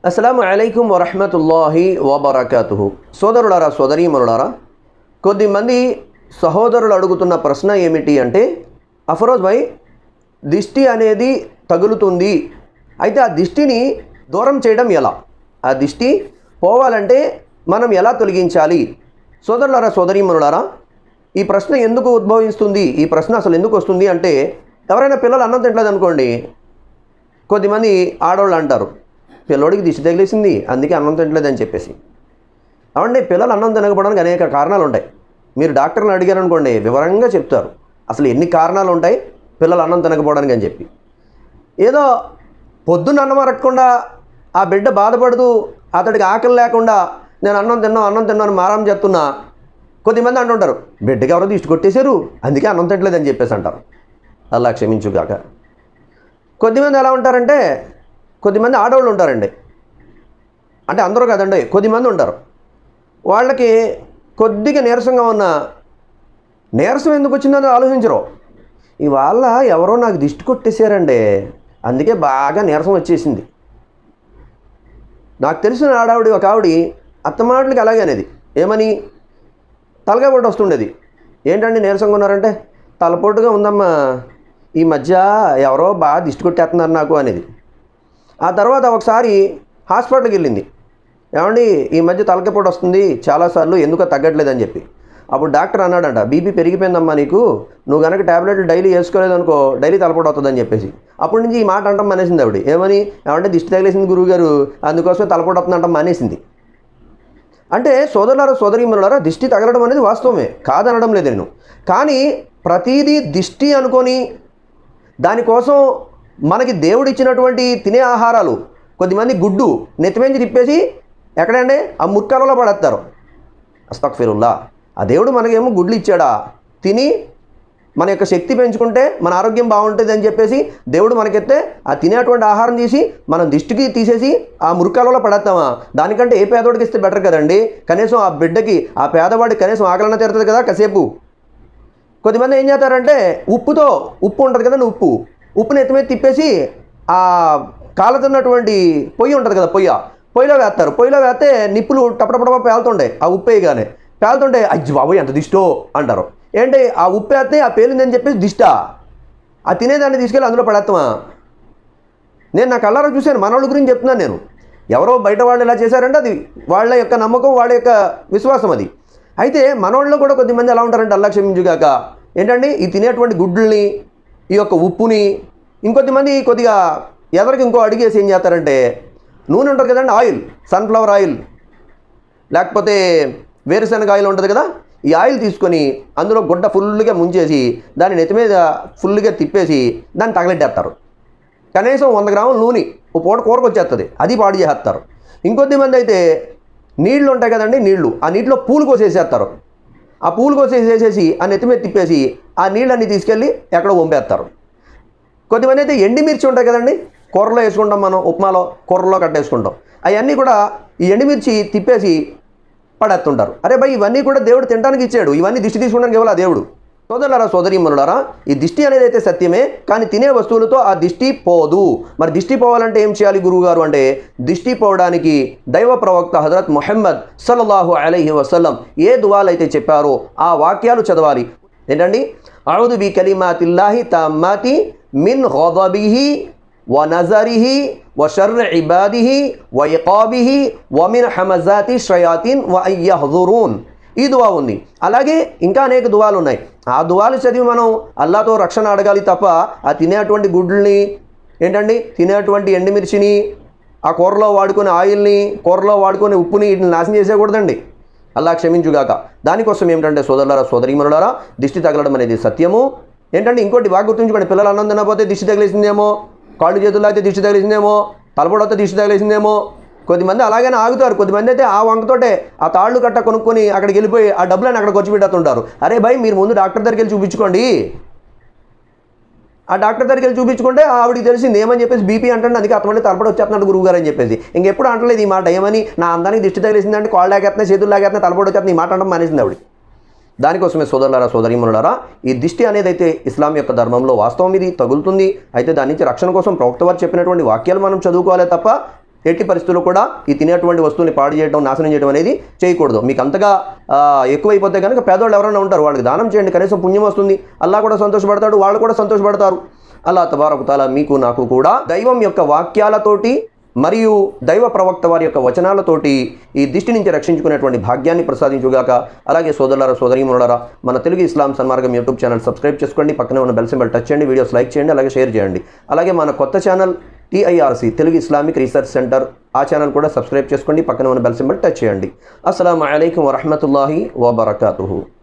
అస్సలం అలైకుం వరహమతుల్లాహి వబర్కతుహు సోదరులారా సోదరీమనులారా కొద్దిమంది సహోదరులు అడుగుతున్న ప్రశ్న ఏమిటి అంటే అఫరోజ్ భాయ్ దిష్టి అనేది తగులుతుంది అయితే ఆ దిష్టిని దూరం చేయడం ఎలా ఆ దిష్టి పోవాలంటే మనం ఎలా తొలగించాలి సోదరులారా సోదరీమనులారా ఈ ప్రశ్న ఎందుకు ఉద్భవిస్తుంది ఈ ప్రశ్న అసలు ఎందుకు వస్తుంది అంటే ఎవరైనా పిల్లలు అన్నం తింటలేదు అనుకోండి కొద్దిమంది ఆడవాళ్ళు అంటారు పిల్లోడికి దిష్టి తగిలేసింది అందుకే అన్నం తినట్లేదని చెప్పేసి అవండి పిల్లలు అన్నం తినకపోవడానికి అనేక కారణాలు ఉంటాయి మీరు డాక్టర్ని అడిగారు అనుకోండి వివరంగా చెప్తారు అసలు ఎన్ని కారణాలు ఉంటాయి పిల్లలు అన్నం తినకపోవడానికి అని చెప్పి ఏదో పొద్దున్న అన్నం అరగకుండా ఆ బిడ్డ బాధపడుతూ అతడికి ఆకలి లేకుండా నేను అన్నం తిన్నాను అన్నం తిన్నాను మారం చెప్తున్నా కొద్దిమంది అంటుంటారు బిడ్డకి ఎవరో దిష్టి కొట్టేశారు అందుకే అన్నం తినట్లేదని చెప్పేసి అంటారు అలా క్షమించుగాక కొద్దిమంది ఎలా ఉంటారంటే కొద్దిమంది ఆడవాళ్ళు ఉంటారండి అంటే అందరూ కదండి కొద్దిమంది ఉంటారు వాళ్ళకి కొద్దిగా నీరసంగా ఉన్న నీరసం ఎందుకు వచ్చిందని ఆలోచించరు ఇవాళ ఎవరో నాకు దిష్టి కొట్టేశారండి అందుకే బాగా నీరసం వచ్చేసింది నాకు తెలిసిన ఆడావిడి ఒక ఆవిడ అత్తమాటలకి అలాగే అనేది ఏమని తలకాయ పొట్టు వస్తుండేది ఏంటండి నీరసంగా ఉన్నారంటే తలపోటుగా ఉందమ్మా ఈ మధ్య ఎవరో బాగా దిష్టి కొట్టేస్తున్నారు నాకు అనేది ఆ తర్వాత ఒకసారి హాస్పిటల్కి వెళ్ళింది ఏమండి ఈ మధ్య తలకాయ పొట్టు వస్తుంది చాలాసార్లు ఎందుకో తగ్గట్లేదని చెప్పి అప్పుడు డాక్టర్ అన్నాడంట బీపీ పెరిగిపోయిందమ్మా నీకు నువ్వు కనుక ట్యాబ్లెట్లు డైలీ వేసుకోలేదనుకో డైలీ తలపోటు అవుతుందని చెప్పేసి అప్పటి నుంచి ఈ మాట అంటాం మానేసింది ఆవిడ ఏమని ఏమంటే దిష్టి తగిలేసింది గురువుగారు అందుకోసమే తలపోటు అవుతుంది అంటాం మానేసింది అంటే సోదరులారా సోదరీమణులారా దిష్టి తగలడం అనేది వాస్తవమే కాదనడం లేదు నేను కానీ ప్రతీదీ దిష్టి అనుకొని దానికోసం మనకి దేవుడు ఇచ్చినటువంటి తినే ఆహారాలు కొద్దిమంది గుడ్డు నెత్తిమేంచి తిప్పేసి ఎక్కడండి ఆ ముత్కాలలో పడేస్తారు అస్తక్ఫిరుల్లా ఆ దేవుడు మనకేమో గుడ్లు ఇచ్చాడా తిని మన యొక్క శక్తి పెంచుకుంటే మన ఆరోగ్యం బాగుంటుంది అని చెప్పేసి దేవుడు మనకెత్తే ఆ తినేటువంటి ఆహారం తీసి మనం దిష్టికి తీసేసి ఆ మురికాలలో పడేస్తామా దానికంటే ఏ పేదవాడికి ఇస్తే బెటర్ కదండి కనీసం ఆ బిడ్డకి ఆ పేదవాడికి కనీసం ఆకలన తీరుతుంది కదా కాసేపు కొద్దిమంది ఏం చేస్తారంటే ఉప్పుతో ఉప్పు ఉంటుంది కదండి ఉప్పు ఉప్పుని ఎత్తి మీద తిప్పేసి ఆ కాలుతున్నటువంటి పొయ్యి ఉంటుంది కదా పొయ్య పొయ్యిలో వేస్తారు పొయ్యిలో వేస్తే నిప్పులు టపటపటప పేలుతుండే ఆ ఉప్పు వేయగానే పేలుతుంటే అజ్జి బాబోయ్ ఎంత దిష్టో అంటారు ఏంటి ఆ ఉప్పు వేస్తే ఆ పేలిందని చెప్పేసి దిష్ట ఆ తినేదాన్ని తీసుకెళ్ళి అందులో పడేస్తామా నేను నా కళ్ళారా చూశాను మనోళ్ళ గురించి చెప్తున్నాను నేను ఎవరో బయట వాళ్ళు ఇలా చేశారంటే అది వాళ్ళ యొక్క నమ్మకం వాళ్ళ యొక్క విశ్వాసం అది అయితే మనోళ్ళు కూడా కొద్దిమంది ఎలా ఉంటారంటే అల్లా క్షమించుగాక ఏంటండి ఈ తినేటువంటి గుడ్లని ఈ యొక్క ఉప్పుని ఇంకొద్దిమంది కొద్దిగా ఎదరికి ఇంకో అడిగేసి ఏం చేస్తారంటే నూనె ఉంటుంది కదండి ఆయిల్ సన్ఫ్లవర్ ఆయిల్ లేకపోతే వేరుశనగ ఆయిల్ ఉంటుంది కదా ఈ ఆయిల్ తీసుకొని అందులో గుడ్డ ఫుల్గా ముంచేసి దాన్ని నెత్తి మీద ఫుల్గా తిప్పేసి దాన్ని తగలెట్టేస్తారు కనీసం వంద గ్రాముల నూనె ఓ పూట కూరకు వచ్చేస్తుంది అది పాడు చేస్తారు ఇంకొద్ది మంది అయితే నీళ్లు ఉంటాయి కదండి నీళ్లు ఆ నీటిలో పూలు కోసేసేస్తారు ఆ పూలు కోసేసేసేసి ఆ నెత్తి మీద తిప్పేసి ఆ నీళ్ళన్నీ తీసుకెళ్ళి ఎక్కడో వంపేస్తారు కొద్దిమంది అయితే ఎండిమిర్చి ఉంటాయి కదండి కూరలో వేసుకుంటాం మనం ఉప్మాలో కూరలో కట్టేసుకుంటాం అవన్నీ కూడా ఈ ఎండిమిర్చి తిప్పేసి పడేస్తుంటారు అరే భయ్ ఇవన్నీ కూడా దేవుడు తినడానికి ఇచ్చాడు ఇవన్నీ దిష్టి తీసుకోవడానికి ఇవ్వాలి ఆ దేవుడు సోదరులారా సోదరీమనులారా ఈ దిష్టి అనేది అయితే సత్యమే కానీ తినే వస్తువులతో ఆ దిష్టి పోదు మరి దిష్టి పోవాలంటే ఏం చేయాలి గురువుగారు అంటే దిష్టి పోవడానికి దైవ ప్రవక్త హజరత్ మొహమ్మద్ సల్లల్లాహు అలైహి వసల్లం ఏ దువాలు అయితే చెప్పారో ఆ వాక్యాలు చదవాలి ఏంటండి అౌదు బి కలిమాతిల్లాహి తమ్మాతి మిన్ గదబిహి ونظره وشر عباده وإقابه ومن حمزات الشياطين وأن يحضرون ఈ దువా ఉంది అలాగే ఇంకా అనేక దువాలు ఉన్నాయి ఆ దువాలు చదివి మనం అల్లాతో రక్షణ అడగాలి తప్ప ఆ తినేటువంటి గుడ్లని ఏంటండి తినేటువంటి ఎండుమిర్చిని ఆ కూరలో వాడుకునే ఆయిల్ని కూరలో వాడుకునే ఉప్పుని వీటిని నాశనం చేసేయకూడదండి అల్లా క్షమించుగాక దానికోసం ఏమిటంటే సోదరులారా సోదరీమనులారా దిష్టి తగలడం అనేది సత్యము ఏంటంటే ఇంకోటి బాగా గుర్తుంచుకోండి పిల్లలు అన్నం తినకపోతే దిష్టి తగిలేసిందేమో కాళ్ళు చేతుల్లో అయితే దిష్టి తగిలేసిందేమో తలపొడతో దిష్టి తగిలేసిందేమో కొద్దిమంది అలాగనే ఆగుతారు కొద్దిమంది అయితే ఆ వంకతోటే ఆ తాళ్ళు కట్ట కొనుక్కొని అక్కడికి వెళ్ళిపోయి ఆ డబ్బులను అక్కడికి వచ్చి పెట్టేస్తుంటారు అరే భయ్ మీరు ముందు డాక్టర్ దగ్గరికి వెళ్ళి చూపించుకోండి ఆ డాక్టర్ దగ్గరికి వెళ్ళి చూపించుకుంటే ఆవిడకి తెలిసింది ఏమని చెప్పేసి బీపీ అంటే అందుకే అతమంటే తలపడి వచ్చేస్తున్నాడు గురువు గారు అని చెప్పేసి ఇంకెప్పుడు అంటలేదు ఈ మాట ఏమని నా అందానికి దిష్టి తగిలేసిందంటే కాళ్ళు లాగేస్తున్నాయి చేతులు లాగేస్తున్నాయి తలపడి వచ్చేస్తున్నాయి ఈ మాట అనడం మానేసింది ఆవిడ దానికోసమే సోదరులారా సోదరీమనులారా ఈ దిష్టి అనేది అయితే ఇస్లాం యొక్క ధర్మంలో వాస్తవం ఇది తగులుతుంది అయితే దాని నుంచి రక్షణ కోసం ప్రవక్త వారు చెప్పినటువంటి వాక్యాలు మనం చదువుకోవాలి తప్ప ఎట్టి పరిస్థితుల్లో కూడా ఈ తినేటువంటి వస్తువుని పాడు చేయడం నాశనం చేయడం అనేది చేయకూడదు మీకు అంతగా ఆ, ఎక్కువైపోతే కనుక పేదవాళ్ళు ఎవరైనా ఉంటారు వాళ్ళకి దానం చేయండి కనీసం పుణ్యం వస్తుంది అల్లా కూడా సంతోషపడతాడు వాళ్ళు కూడా సంతోషపడతారు అల్లా తబారకుతాల మీకు నాకు కూడా దైవం యొక్క వాక్యాలతోటి మరియు దైవ ప్రవక్త వారి యొక్క వచనాలతోటి ఈ దిష్టి నుంచి రక్షించుకునేటువంటి భాగ్యాన్ని ప్రసాదించుగాక అలాగే సోదరులారా సోదరీమణులారా మన తెలుగు ఇస్లాం సన్మార్గం యూట్యూబ్ ఛానల్ సబ్స్క్రైబ్ చేసుకోండి పక్కనే ఉన్న బెల్ సింబల్ టచ్ చేయండి వీడియోస్ లైక్ చేయండి అలాగే షేర్ చేయండి అలాగే మన కొత్త channel TIRC Telugu Islamic research centre ఆ ఛానల్ కూడా సబ్స్క్రైబ్ చేసుకోండి పక్కన ఉన్న బెల్ సింబల్ టచ్ చేయండి అస్సలం అయికం వరహమతుల్లాహి వబర్కాతుహు